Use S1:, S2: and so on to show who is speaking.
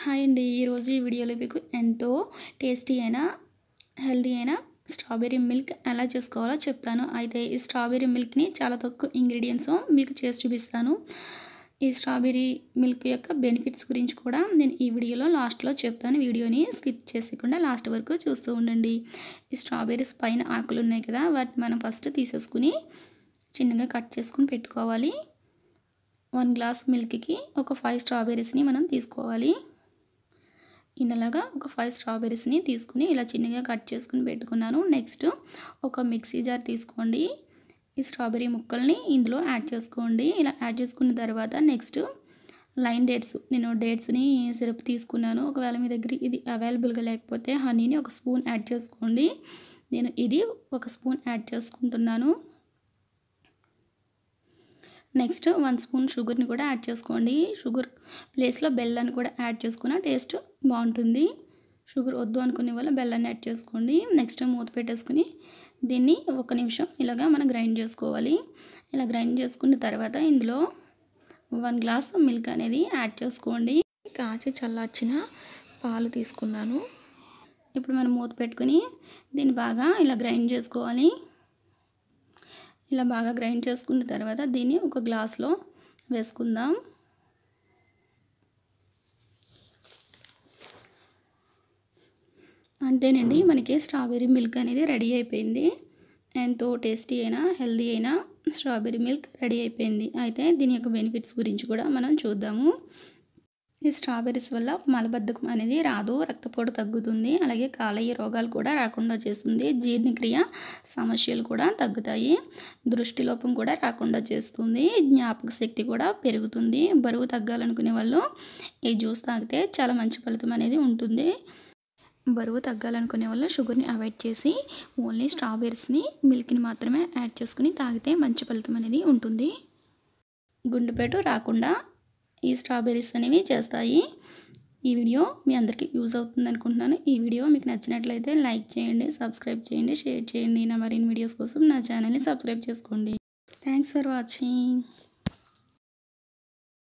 S1: hi అండి ఈరోజు ఈ వీడియోలో మీకు ఎంతో టేస్టీ అయిన హెల్తీ అయిన స్ట్రాబెర్రీ మిల్క్ ఎలా చేసుకోవాలో చెప్తాను అయితే ఈ స్ట్రాబెర్రీ మిల్క్ని చాలా తక్కువ ఇంగ్రీడియంట్స్ మీకు చేసి చూపిస్తాను ఈ స్ట్రాబెర్రీ మిల్క్ యొక్క బెనిఫిట్స్ గురించి కూడా నేను ఈ వీడియోలో లాస్ట్లో చెప్తాను వీడియోని స్కిప్ చేసేయకుండా లాస్ట్ వరకు చూస్తూ ఉండండి ఈ స్ట్రాబెర్రీస్ పైన ఆకులు ఉన్నాయి కదా వాటిని మనం ఫస్ట్ తీసేసుకుని చిన్నగా కట్ చేసుకుని పెట్టుకోవాలి వన్ గ్లాస్ మిల్క్కి ఒక ఫైవ్ స్ట్రాబెర్రీస్ని మనం తీసుకోవాలి ఇలాగా ఒక ఫైవ్ స్ట్రాబెర్రీస్ని తీసుకుని ఇలా చిన్నగా కట్ చేసుకుని పెట్టుకున్నాను నెక్స్ట్ ఒక మిక్సీ జార్ తీసుకోండి ఈ స్ట్రాబెర్రీ ముక్కల్ని ఇందులో యాడ్ చేసుకోండి ఇలా యాడ్ చేసుకున్న తర్వాత నెక్స్ట్ లైన్ డేట్స్ నేను డేట్స్ని సిరప్ తీసుకున్నాను ఒకవేళ మీ దగ్గర ఇది అవైలబుల్గా లేకపోతే హనీని ఒక స్పూన్ యాడ్ చేసుకోండి నేను ఇది ఒక స్పూన్ యాడ్ చేసుకుంటున్నాను నెక్స్ట్ వన్ స్పూన్ షుగర్ని కూడా యాడ్ చేసుకోండి షుగర్ ప్లేస్లో బెల్లాన్ని కూడా యాడ్ చేసుకున్న టేస్ట్ బాగుంటుంది షుగర్ వద్దు అనుకునే వల్ల బెల్లాన్ని యాడ్ చేసుకోండి నెక్స్ట్ మూత పెట్టేసుకుని దీన్ని ఒక నిమిషం ఇలాగా మనం గ్రైండ్ చేసుకోవాలి ఇలా గ్రైండ్ చేసుకున్న తర్వాత ఇందులో వన్ గ్లాస్ మిల్క్ అనేది యాడ్ చేసుకోండి కాచి చల్లార్చిన పాలు తీసుకున్నాను ఇప్పుడు మనం మూత పెట్టుకుని దీన్ని బాగా ఇలా గ్రైండ్ చేసుకోవాలి ఇలా బాగా గ్రైండ్ చేసుకున్న తర్వాత దీన్ని ఒక గ్లాస్లో వేసుకుందాం అంతేనండి మనకి స్ట్రాబెర్రీ మిల్క్ అనేది రెడీ అయిపోయింది ఎంతో టేస్టీ అయినా హెల్దీ అయినా స్ట్రాబెర్రీ మిల్క్ రెడీ అయిపోయింది అయితే దీని యొక్క బెనిఫిట్స్ గురించి కూడా మనం చూద్దాము ఈ స్ట్రాబెర్రీస్ వల్ల మలబద్ధకం అనేది రాదు రక్తపోటు తగ్గుతుంది అలాగే కాలయ్య రోగాలు కూడా రాకుండా చేస్తుంది జీర్ణక్రియ సమస్యలు కూడా తగ్గుతాయి దృష్టిలోపం కూడా రాకుండా చేస్తుంది జ్ఞాపక శక్తి కూడా పెరుగుతుంది బరువు తగ్గాలనుకునే వాళ్ళు ఈ జ్యూస్ తాగితే చాలా మంచి ఫలితం అనేది ఉంటుంది బరువు తగ్గాలనుకునే వాళ్ళు షుగర్ని అవాయిడ్ చేసి ఓన్లీ స్ట్రాబెర్రీస్ని మిల్క్ని మాత్రమే యాడ్ చేసుకుని తాగితే మంచి ఫలితం అనేది ఉంటుంది గుండెపేటు రాకుండా ఈ స్ట్రాబెర్రీస్ అనేవి చేస్తాయి ఈ వీడియో మీ అందరికీ యూజ్ అవుతుంది అనుకుంటున్నాను ఈ వీడియో మీకు నచ్చినట్లయితే లైక్ చేయండి సబ్స్క్రైబ్ చేయండి షేర్ చేయండి నా మరిన్ని వీడియోస్ కోసం నా ఛానల్ని సబ్స్క్రైబ్ చేసుకోండి థ్యాంక్స్ ఫర్ వాచింగ్